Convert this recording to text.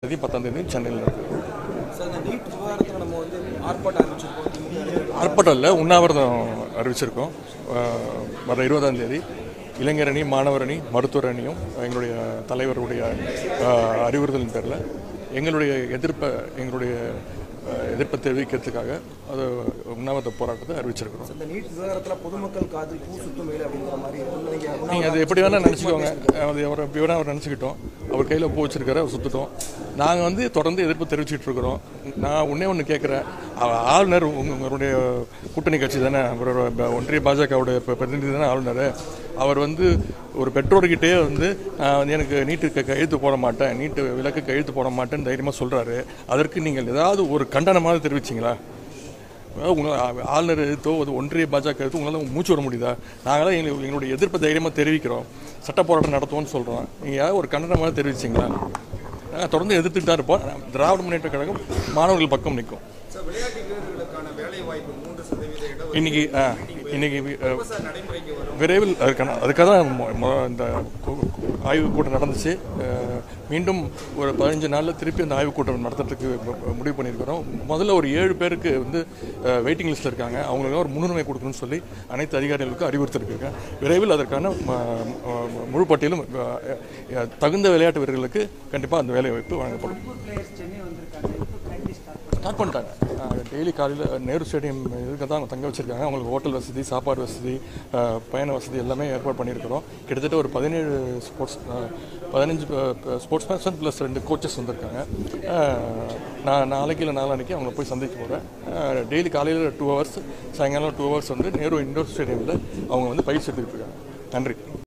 தேதி பத்தாம் தேதி சென்னையில் இருக்கு சார் இந்த நீட் விவகாரத்தில் நம்ம வந்து ஆர்ப்பாட்டம் ஆரம்பிச்சிருக்கோம் திமுக ஆர்ப்பாட்டம் இல்லை உண்ணாவிரதம் அறிவிச்சிருக்கோம் அஹ், வர இருபதாம் தேதி இளைஞரணி மாணவரணி மருத்துவர் அணியும் எங்களுடைய தலைவருடைய அஹ், அறிவுறுத்தலின் பேரில் எங்களுடைய எதிர்ப்பை எங்களுடைய அஹ், எதிர்ப்பை தெரிவிக்கிறதுக்காக அது உண்ணாவிரத போராட்டத்தை அறிவிச்சிருக்கிறோம் இந்த நீட் விவகாரத்தில் பொதுமக்கள் காதில் பூ சுத்தும் வேலை அப்படிங்கிற மாதிரி நீங்க நீங்கள் அது எப்படி வேணால் நினச்சிக்கோங்க அது அவரை எப்படி வேணால் அவர் நினச்சிக்கிட்டோம் அவர் கையில் பூ வச்சிருக்காரு அவர் சுற்றுட்டோம் நாங்கள் வந்து தொடர்ந்து எதிர்ப்பு தெரிவிச்சிட்டு இருக்கிறோம் நான் ஒன்றே ஒன்று கேட்குறேன் ஆளுநர் உங்க- உங்களுடைய கூட்டணி கட்சி தானே அவரோட ப- ஒன்றிய பாஜகவுடைய ப- பிரதிநிதி தானே ஆளுநர் அவர் வந்து ஒரு பெற்றோர்கிட்டே வந்து நான் வந்து எனக்கு நீட்டுக்கு கையெழுத்து போட மாட்டேன் நீட்டு விலக்கு கையெழுத்து போட மாட்டேன்னு தைரியமாக சொல்கிறாரு அதற்கு நீங்கள் ஏதாவது ஒரு கண்டனமாவது தெரிவிச்சிங்களா உங்களை ஆளுநர் எதிர்த்தோ அது ஒன்றிய பாஜக எதிர்த்தோ உங்களால் மூச்சு விட முடியுதா நாங்களாம் எங்களுக்கு எங்களுடைய எதிர்ப்பை தைரியமாக தெரிவிக்கிறோம் சட்ட போராட்டம் நடத்துவோம்னு சொல்கிறோம் நீங்கள் யாராவது ஒரு கண்டனமாக தெரிவிச்சிங்களா நாங்கள் தொடர்ந்து எதிர்த்துட்டு தான் இருப்போம் திராவிட முன்னேற்ற கழகம் மாணவர்கள் பக்கம் நிற்கும் சார் விளையாட்டு வீரர்களுக்கான வேலை வாய்ப்பு மூன்று சதவீத இடம் இன்னைக்கு ஆ, இன்னைக்கு அஹ், சார் நடைமுறைக்கு வரும் விரைவில் அதுக்கான அதுக்காக தான் மொ- மொ- இந்த கு- கு- ஆய்வுக் கூட்டம் நடந்துச்சு அஹ், மீண்டும் ஒரு பதினஞ்சு நாளில் திருப்பி அந்த ஆய்வுக் கூட்டம் நடத்துறதுக்கு மு- மு- முடிவு பண்ணியிருக்கிறோம் முதல்ல ஒரு ஏழு பேருக்கு வந்து வெயிட்டிங் லிஸ்ட்டில் இருக்காங்க அவங்களுக்கு ஒரு முன்னுரிமை கொடுக்கணும்னு சொல்லி அனைத்து அதிகாரிகளுக்கும் அறிவுறுத்திருக்காங்க விரைவில் அதற்கான ம- ம- முழு பட்டியலும் அஹ், அஹ், தகுந்த விளையாட்டு வீரர்களுக்கு கண்டிப்பாக அந்த வேலை வாய்ப்பு வழங்கப்படும் ஸ்டார்ட் பண்ணிட்டாங்க டெய்லி காலையில் நேரு ஸ்டேடியம் இதுக்கு தான் அவங்க தங்க வச்சுருக்காங்க அவங்களுக்கு ஹோட்டல் வசதி சாப்பாடு வசதி அஹ், பயண வசதி எல்லாமே ஏற்பாடு பண்ணியிருக்கிறோம் கிட்டத்தட்ட ஒரு பதினேழு ஸ்போர்ட்ஸ் பதினஞ்சு ஸ்போர்ட்ஸ் பர்சன் ப்ளஸ் ரெண்டு கோச்சஸ் வந்திருக்காங்க அஹ், நான் நாளைக்கு இல்லை நாளான்னைக்கு அவங்கள போய் சந்திக்க போகிறேன் டெய்லி காலையில் டூ ஹவர்ஸ் சாயங்காலம் டூ ஹவர்ஸ் வந்து நேரு இண்டோர் ஸ்டேடியமில் அவங்க வந்து பயிற்சி எடுத்துக்கிட்டு இருக்காங்க நன்றி